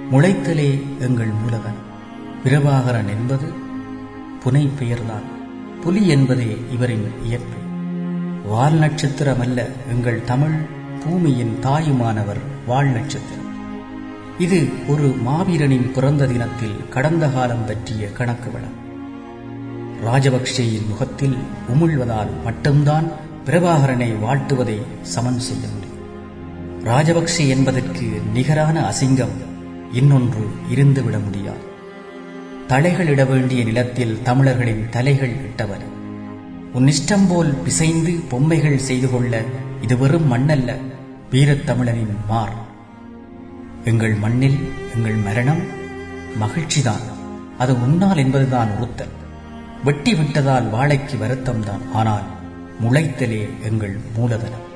முளைத்தலே எங்கள் மூலதனம் பிரபாகரன் என்பது புனை பெயர்தான் புலி என்பதே இவரின் இயற்பெயர் வால் நட்சத்திரம் அல்ல எங்கள் தமிழ் பூமியின் தாயுமானவர் வால் நட்சத்திரம் இது ஒரு மாவீரனின் பிறந்த தினத்தில் கடந்த காலம் பற்றிய கணக்கு வளம் ராஜபக்சேயின் முகத்தில் உமிழ்வதால் மட்டும்தான் பிரபாகரனை வாழ்த்துவதை சமன் செய்ய முடியும் ராஜபக்சே என்பதற்கு நிகரான அசிங்கம் இன்னொன்று இருந்துவிட முடியாது தலைகள் இட வேண்டிய நிலத்தில் தமிழர்களின் தலைகள் இட்டவர் உன் இஷ்டம் போல் பிசைந்து பொம்மைகள் செய்து கொள்ள இது வெறும் மண்ணல்ல வீரத்தமிழனின் மார் எங்கள் மண்ணில் எங்கள் மரணம் மகிழ்ச்சிதான் அது உன்னால் என்பதுதான் உறுத்தல் வெட்டி விட்டதால் வாழைக்கு வருத்தம்தான் ஆனால் முளைத்தலே எங்கள் மூலதனம்